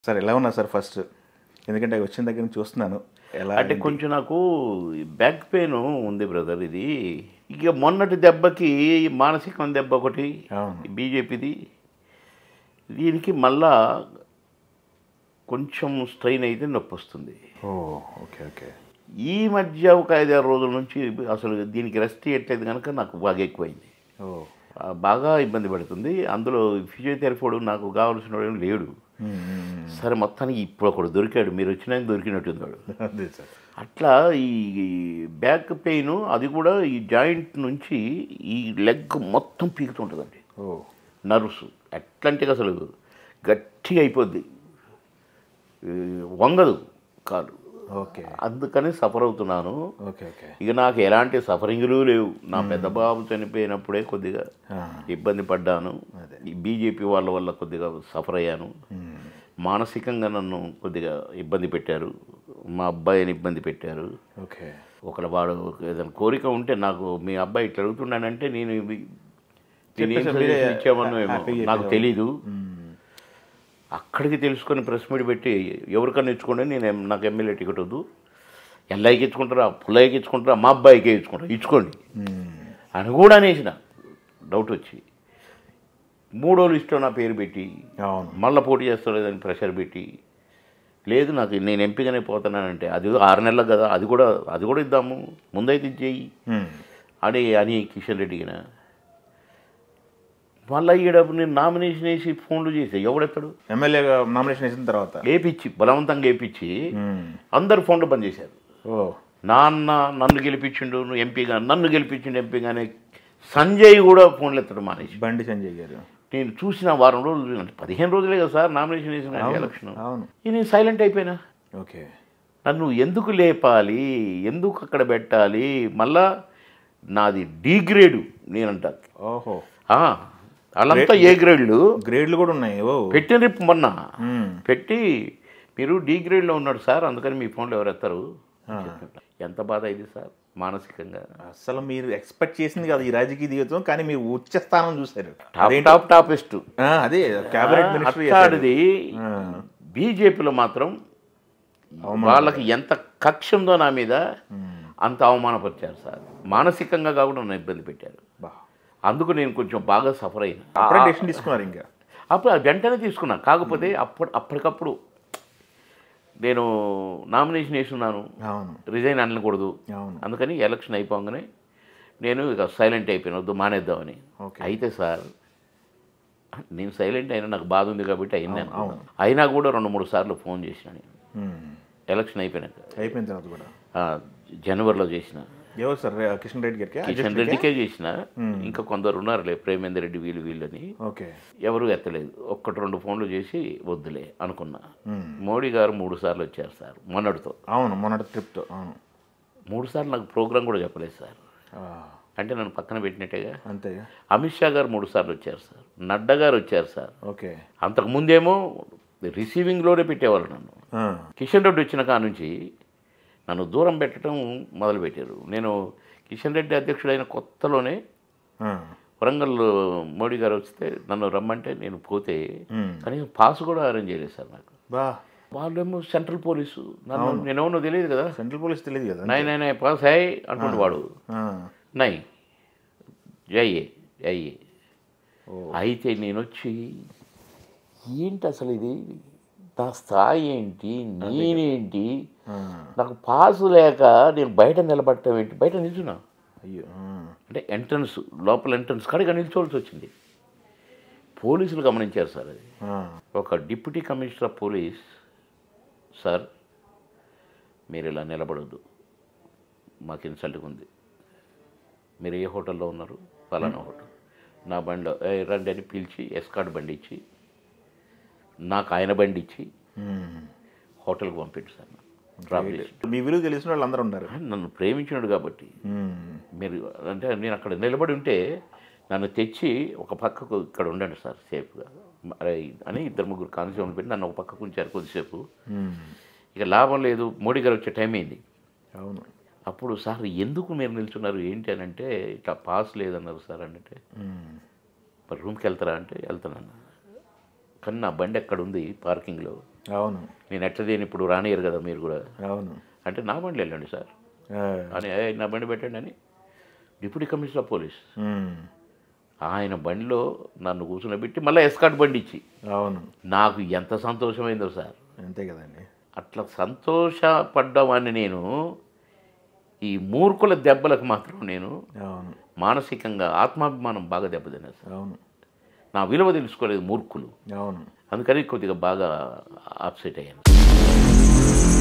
Sir ఎలా ఉన్నారు sir first ఎందుకంటే వచ్చిన దగ్గర నుంచి చూస్తున్నాను ఎలా అంటే కొంచెం నాకు బ్యాక్ పెయిన్ ఉంది బ్రదర్ ఇది ఇక మొన్నటి దెబ్బకి మానసికం దెబ్బ ఒకటి అవును. బీజేపీది దీనికి మళ్ళా కొంచెం స్ట్రెయిన్ అయితే నొప్పి వస్తుంది ఓ ఓకే ఓకే ఈ మధ్య ఒక ఐదారు రోజుల నుంచి అసలు దీనికి రెస్ట్ ఇవ్వట్లేదు కనుక నాకు బాగా ఎక్కువైంది ఓ ఆ, బాగా ఇబ్బంది పడుతుంది అందులో ఫిజియోథెరపీ వాడు నాకు కావాల్సిన వాడు ఏం లేడు మ్మ్, మ్మ్, సరే మొత్తానికి ఇప్పుడు ఒకడు దొరికాడు మీరు వచ్చినాక దొరికినట్టుంది వాడు మ్మ్. అదే సార్ అట్లా ఈ బ్యాక్ పెయిన్ అది కూడా ఈ జాయింట్ నుంచి ఈ లెగ్ మొత్తం పీకుతుంటుందండి ఓ నర్వ్స్ ఎట్లాంటి అసలు గట్టిగా అయిపోద్ది ఈ వంగదు కాలు ఓకే అందుకని సఫర్ అవుతున్నాను ఓకే ఓకే ఇక నాకు ఎలాంటి సఫరింగ్లు లేవు నా పెద్ద బాబు చనిపోయినప్పుడే కొద్దిగా ఆ, ఇబ్బంది పడ్డాను అదే. ఈ బీజేపీ వాళ్ళ వల్ల కొద్దిగా సఫర్ అయ్యాను మ్మ్. మానసికంగా నన్ను కొద్దిగా ఇబ్బంది పెట్టారు మా అబ్బాయిని ఇబ్బంది పెట్టారు ఓకే ఒకళ్ళ వాడు ఏదైనా కోరిక ఉంటే నాకు మీ అబ్బాయి ఇట్లా అడుగుతున్నానంటే నేను ఇవి- నేను ఏం చెప్పేసి మీరే సజెషన్ ఇచ్చామనో ఏమో హ్యాపీగా నాకు చెప్పేవారు. తెలీదు మ్మ్. అక్కడికి తెలుసుకొని ప్రెస్ మీట్ పెట్టి ఎవరికన్నా ఇచ్చుకోండి నేను ఎం- నాకు ఎమ్మెల్యే టికెట్ వద్దు ఎల్ఐకి ఇచ్చుకుంటారా పుల్లయ్యకి ఇచ్చుకుంటారా మా అబ్బాయికి ఇచ్చుకుంటారా ఇచ్చుకోండి మ్మ్. అని కూడా అనేసిన డౌట్ వచ్చి మూడో లిస్టులో నా పేరు పెట్టి అవును మళ్ళీ పోటీ చేస్తలేదని ప్రెషర్ పెట్టి లేదు నాకు నేను ఎంపికనే పోతున్నానంటే అది ఆరు నెలలకు కదా అది కూడా అది కూడా ఇద్దాము ముందైతే ఇది చెయ్యి మ్మ్. అని అని కిషన్ రెడ్డికిన మళ్ళీ ఈడ నేను నామినేషన్ వేసి ఫోన్లు చేసా ఎవడెత్తాడు ఎమ్మెల్యేగా నామినేషన్ వేసిన తర్వాత వేపించి బలవంతంగా వేపించి మ్మ్. అందరు ఫోన్లు బంద్ చేశారు ఓ నాన్న నన్ను గెలిపించిండు నువ్వు ఎంపీగా నన్ను గెలిపించిండు ఎంపీగానే సంజయ్ కూడా ఫోన్లు ఎత్తడం మానేసి బండి సంజయ్ గారు నేను చూసిన వారం రోజులు అంటే పదిహేను రోజులే కదా సార్ నామినేషన్ వేసిన ఎలక్షన్ అవును ఇక నేను సైలెంట్ అయిపోయినా ఓకే నన్ను ఎందుకు లేపాలి ఎందుకు అక్కడ పెట్టాలి మళ్ళా నాది డి గ్రేడు నేనంట ఓహో ఆ, వాళ్ళంతా ఏ గ్రేడ్లు గ్రేడ్లు కూడా ఉన్నాయి ఓ పెట్టిన రేపు మొన్న మ్మ్. పెట్టి మీరు డి గ్రేడ్లో ఉన్నాడు సార్ అందుకని మీ ఫోన్లో ఎవరు ఎత్తారు ఎంత బాధ ఇది సార్ మానసికంగా అసలు మీరు ఎక్స్పెక్ట్ చేసింది కాదు ఈ రాజకీయ జీవితం కానీ మీరు ఉచ్చ స్థానం చూశారు టాప్ టాప్ టాపెస్ట్ ఆ, అదే క్యాబినెట్ మినిస్టర్ అట్లాడిది బీజేపీలో మాత్రం వాళ్ళకి ఎంత కక్ష ఉందో నా మీద అంత అవమానపరిచారు సార్ మానసికంగా కాకుండా నన్ను ఇబ్బంది పెట్టారు అందుకు నేను కొంచెం బాగా సఫర్ అయినా అప్పుడే డెసిషన్ తీసుకున్నారు ఇంకా అప్పుడు అది వెంటనే తీసుకున్నా కాకపోతే అప్పుడు అప్పటికప్పుడు నేను నామినేషన్ వేసున్నాను అవును రిజైన్ అనకూడదు అవును అందుకని ఎలక్షన్ అయిపోగానే నేను ఇక సైలెంట్ అయిపోయాను వద్దు మానేద్దామని ఓకే. అయితే సార్ నేను సైలెంట్ అయినా నాకు బాధ ఉంది కాబట్టి అయినా అవును. అయినా కూడా రెండు మూడు సార్లు ఫోన్ చేసిన నేను మ్మ్. ఎలక్షన్ అయిపోయినాక అయిపోయిన తర్వాత కూడా ఆ, జనవరిలో చేసిన ఎవరు సార్ రే- కిషన్ రెడ్డి గారికి కిషన్ రెడ్డికే చేసిన ఇంకా కొందరు ఉన్నారులే ప్రేమేందర్ రెడ్డి వీళ్ళు వీళ్ళని ఓకే ఎవరు ఎత్తలేదు ఒక్కటి రెండు ఫోన్లు చేసి వద్దులే అనుకున్నా మ్మ్. మోడీ గారు మూడు సార్లు వచ్చారు సార్ మొన్నటితో అవును మొన్నటి ట్రిప్తో అవును మూడు సార్లు నాకు ప్రోగ్రాం కూడా చెప్పలేదు సార్ ఆ, అంటే నన్ను పక్కన పెట్టినట్టుగా అంతేగా అమిత్ షా గారు మూడు సార్లు వచ్చారు సార్ నడ్డా గారు వచ్చారు సార్ ఓకే అంతకు ముందేమో రిసీవింగ్లోనే పెట్టేవాళ్ళు నన్ను ఆ, కిషన్ రెడ్డి వచ్చిన కాడ నుంచి నన్ను దూరం పెట్టడం మొదలుపెట్టారు నేను కిషన్ రెడ్డి అధ్యక్షుడైన కొత్తలోనే ఆ, వరంగల్ మోడీ గారు వస్తే నన్ను రమ్మంటే నేను పోతే మ్మ్. కనీసం పాస్ కూడా అరేంజ్ చేయలేదు సార్ నాకు బా వాళ్ళేమో సెంట్రల్ పోలీసు నన్ను నేనేమో తెలియదు కదా సెంట్రల్ పోలీస్ తెలియదు కదా నై నై నై పాస్ హై అంటుండే వాడు ఆ, నై జయ్యే జయ్యే ఓ. అయితే నేను వచ్చి ఏంటి అసలు ఇది నా స్థాయి ఏంటి నేనేంటి ఆ, నాకు పాసు లేక నేను బయట నిలబడటం ఏంటి బయట నిల్చున్నా అయ్యో ఆ, అంటే ఎంట్రన్స్ లోపల ఎంట్రన్స్ కాడిగా నిల్చోవాల్సి వచ్చింది పోలీసులు గమనించారు సార్ అది ఆ, ఒక deputy commissioner of police sir మీరు ఇలా నిలబడొద్దు మాకు ఇన్సల్ట్గా ఉంది మీరు ఏ హోటల్లో ఉన్నారు ఫలానా హోటల్ నా బండిలో "ఏ, రండి అని పిలిచి ఎస్కార్ట్ బండి ఇచ్చి నాకు ఆయన బండి ఇచ్చి మ్మ్. హోటల్కి పంపిండు సార్ నన్ను. డ్రాప్ చేసి మీ విలువ తెలిసిన వాళ్ళు అందరూ ఉన్నారు ఆయన నన్ను ప్రేమించినాడు కాబట్టి మ్మ్. మీరు అంటే నేను అక్కడ నిలబడి ఉంటే నన్ను తెచ్చి ఒక పక్కకు ఇక్కడ ఉండండి సార్ సేఫ్గా అరే అని ఇద్దరు ముగ్గురు కానిస్టేబుల్ పెట్టి నన్ను ఒక పక్కకు ఉంచారు కొద్దిసేపు మ్మ్. ఇక లాభం లేదు మోడీ గారు వచ్చే టైం అయింది అవును అప్పుడు సార్ ఎందుకు మీరు నిల్చున్నారు ఏంటి అని అంటే ఇట్లా పాస్ లేదన్నారు సార్ అంటే మ్మ్. మరి రూమ్కి వెళ్తారా అంటే వెళ్తానన్న కానీ నా బండి ఎక్కడ ఉంది పార్కింగ్లో అవును నేను ఎట్లా దేని ఇప్పుడు రానియరు కదా మీరు కూడా అవును అంటే నా బండిలో వెళ్ళండి సార్ ఆ, అని "ఏ, నా బండి పెట్టండి అని deputy commissioner of police um, ఆయన బండిలో నన్ను కూర్చునబెట్టి మళ్ళీ ఎస్కాట్ బండి ఇచ్చి అవును నాకు ఎంత సంతోషమైందో సార్ అంతే కదండి అట్లా సంతోషపడ్డవాడిని నేను ఈ మూర్ఖుల దెబ్బలకు మాత్రం నేను అవును మానసికంగా ఆత్మాభిమానం బాగా దెబ్బతిన్నా సార్ అవును నా విలువ తెలుసుకోలేదు మూర్ఖులు అవును అందుకని కొద్దిగా బాగా అప్సెట్ అయ్యాను